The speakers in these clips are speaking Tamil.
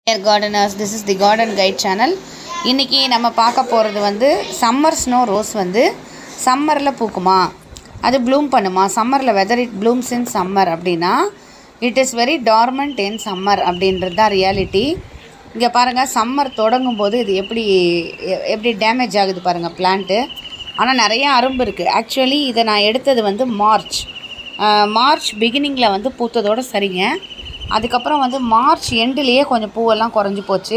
dear gardeners this is the garden guide channel இன்றைக்கி நம்ம பார்க்க போகிறது வந்து சம்மர் ஸ்னோ ரோஸ் வந்து சம்மரில் பூக்குமா அது ப்ளூம் பண்ணுமா சம்மரில் weather it blooms in summer அப்படின்னா it is very dormant in summer அப்படின்றது தான் ரியாலிட்டி இங்கே பாருங்கள் சம்மர் தொடங்கும் போது இது எப்படி எ- எப்படி டேமேஜ் ஆகுது பாருங்கள் பிளான்ட்டு ஆனால் நிறைய அரும்பு இருக்குது ஆக்சுவலி இதை நான் எடுத்தது வந்து மார்ச் மார்ச் பிகினிங்கில் வந்து பூத்ததோட சரிங்க அதுக்கப்புறம் வந்து மார்ச் எண்டுலேயே கொஞ்சம் பூவெல்லாம் குறைஞ்சி போச்சு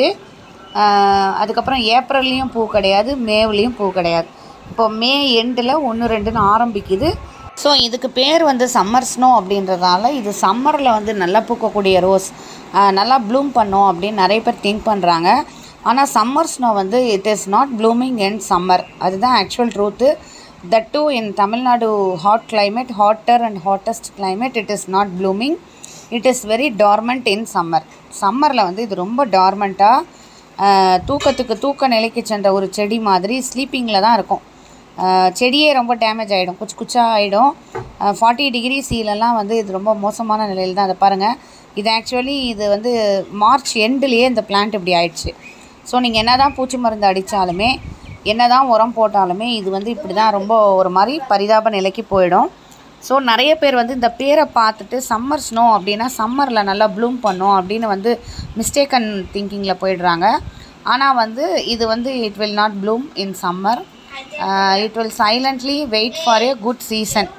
ஆஹ் அதுக்கப்புறம் ஏப்ரல்லையும் பூ கிடையாது மேவ்லேயும் பூ கிடையாது இப்போ மே எண்டில் ஒன்று ரெண்டுன்னு ஆரம்பிக்குது ஸோ இதுக்கு பேர் வந்து சம்மர் ஸ்னோ அப்படின்றதால இது சம்மரில் வந்து நல்லா பூக்கக்கூடிய ரோஸ் நல்லா ப்ளூம் பண்ணும் அப்படின்னு நிறைய பேர் திங்க் பண்ணுறாங்க ஆனால் சம்மர் ஸ்னோ வந்து it is not blooming in summer அதுதான் actual truth that too in Tamil Nadu hot climate hotter and hottest climate it is not blooming it is very dormant in summer சம்மரில் வந்து இது ரொம்ப டார்மெண்ட்டாக தூக்கத்துக்கு தூக்க நிலைக்கு சென்ற ஒரு செடி மாதிரி ஸ்லீப்பிங்கில் தான் இருக்கும் ஆஹ் செடியே ரொம்ப டேமேஜ் ஆகிடும் குச்சி குச்சா ஆகிடும் ஃபார்ட்டி டிகிரி சீலெல்லாம் வந்து இது ரொம்ப மோசமான நிலையில் தான் அதை பாருங்கள் இது ஆக்சுவலி இது வந்து மார்ச் எண்டுலேயே இந்த பிளான்ட் இப்படி ஆயிடுச்சு ஸோ நீங்கள் என்ன தான் பூச்சி மருந்து அடித்தாலுமே என்ன தான் உரம் போட்டாலுமே இது வந்து இப்படி தான் ரொம்ப ஒரு மாதிரி பரிதாப நிலைக்கு போயிடும் ஸோ நிறைய பேர் வந்து இந்த பேரை பார்த்துட்டு சம்மர் ஸ்னோ அப்படின்னா சம்மரில் நல்லா ப்ளூம் பண்ணும் அப்படின்னு வந்து மிஸ்டேக்கன் திங்கிங்கில் போயிடுறாங்க ஆனால் வந்து இது வந்து it will not bloom in summer it will silently wait for a good season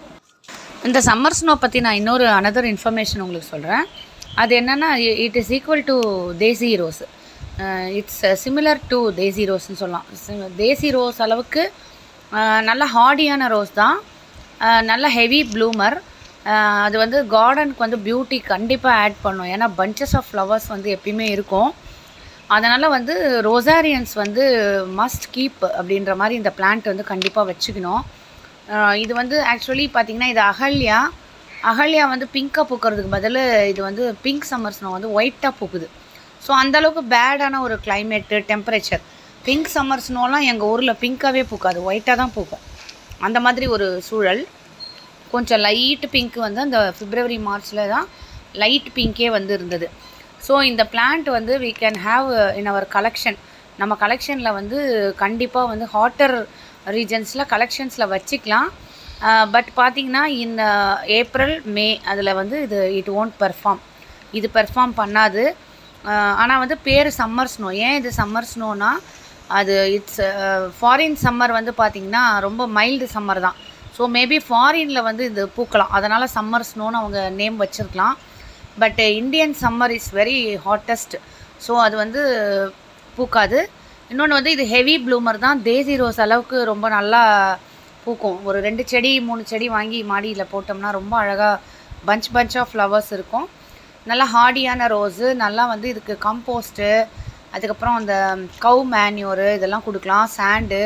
இந்த சம்மர் ஸ்னோ பற்றி நான் இன்னொரு அனதர் இன்ஃபர்மேஷன் உங்களுக்கு சொல்கிறேன் அது என்னென்னா it is equal to desi rose it's similar to desi ரோஸ்னு சொல்லலாம் சி- தேசி ரோஸ் அளவுக்கு அஹ், நல்ல ஹார்டியான ரோஸ் தான் அஹ், நல்ல ஹெவி ப்ளூமர் அது வந்து கார்டனுக்கு வந்து பியூட்டி கண்டிப்பாக ஆட் பண்ணும் ஏன்னா பஞ்சஸ் ஆஃப் ஃப்ளவர்ஸ் வந்து எப்பயுமே இருக்கும் அதனால் வந்து ரோசாரியன்ஸ் வந்து மஸ்ட் கீப் அப்படின்ற மாதிரி இந்த பிளான்ட் வந்து கண்டிப்பாக வச்சுக்கணும் ஆஹ் இது வந்து ஆக்சுவலி பார்த்திங்கன்னா இது அகல்யா அகல்யா வந்து பிங்காக பூக்கிறதுக்கு பதில் இது வந்து பிங்க் சம்மர் ஸ்னோ வந்து ஒயிட்டாக பூக்குது ஸோ அந்தளவுக்கு பேடான ஒரு கிளைமேட்டு டெம்பரேச்சர் பிங்க் சம்மர் ஸ்னோலாம் எங்கள் ஊரில் பிங்க்காகவே பூக்காது ஒயிட்டாக தான் பூக்கும் அந்த மாதிரி ஒரு சூழல் கொஞ்சம் லைட் பிங்க் வந்து அந்த பிப்ரவரி மார்ச்சில் தான் லைட் பிங்கே வந்து இருந்தது ஸோ இந்த பிளான்ட் வந்து we can have in our collection நம்ம கலெக்ஷனில் வந்து கண்டிப்பாக வந்து ஹாட்டர் ரீஜன்ஸில் கலெக்ஷன்ஸில் வச்சுக்கலாம் பட் பார்த்தீங்கன்னா இந்த ஏப்ரல் மே அதில் வந்து இது இட் ஓன்ட் பெர்ஃபார்ம் இது பெர்ஃபார்ம் பண்ணாது ஆனால் வந்து பேர் சம்மர் ஸ்னோ ஏன் இது சம்மர் ஸ்னோனா அது இட்ஸ் ஃபாரின் சம்மர் வந்து பார்த்திங்கன்னா ரொம்ப மைல்டு சம்மர் தான் ஸோ மேபி ஃபாரினில் வந்து இது பூக்கலாம் அதனால் சம்மர் ஸ்னோன்னு அவங்க நேம் வச்சுருக்கலாம் but Indian summer is very hottest so அது வந்து பூக்காது இன்னொன்று வந்து இது ஹெவி ப்ளூமர் தான் தேசி ரோஸ் அளவுக்கு ரொம்ப நல்லா பூக்கும் ஒரு ரெண்டு செடி மூணு செடி வாங்கி மாடியில் போட்டோம்னா ரொம்ப அழகாக பஞ்ச் பஞ்ச் ஆஃப் ஃப்ளவர்ஸ் இருக்கும் நல்லா ஹார்டியான ரோஸு நல்லா வந்து இதுக்கு கம்போஸ்ட்டு அதுக்கப்புறம் அந்த கவ் மேன்யூரு இதெல்லாம் கொடுக்கலாம் சாண்டு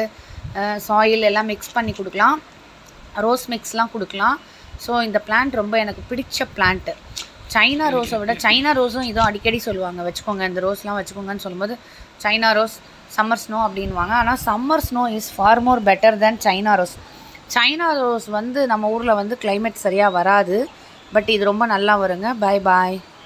சாயில் எல்லாம் மிக்ஸ் பண்ணி கொடுக்கலாம் ரோஸ் மிக்ஸ்லாம் கொடுக்கலாம் ஸோ இந்த பிளான்ட் ரொம்ப எனக்கு பிடிச்ச பிளான்ட்டு சைனா ரோஸை விட சைனா ரோஸும் இதுவும் அடிக்கடி சொல்லுவாங்க வச்சுக்கோங்க இந்த ரோஸ்லாம் வச்சுக்கோங்கன்னு சொல்லும்போது சைனா ரோஸ் சம்மர் ஸ்னோ அப்படின்வாங்க ஆனால் summer snow is far more better than China rose China rose வந்து நம்ம ஊரில் வந்து climate சரியாக வராது பட் இது ரொம்ப நல்லா வருங்க பாய் பாய்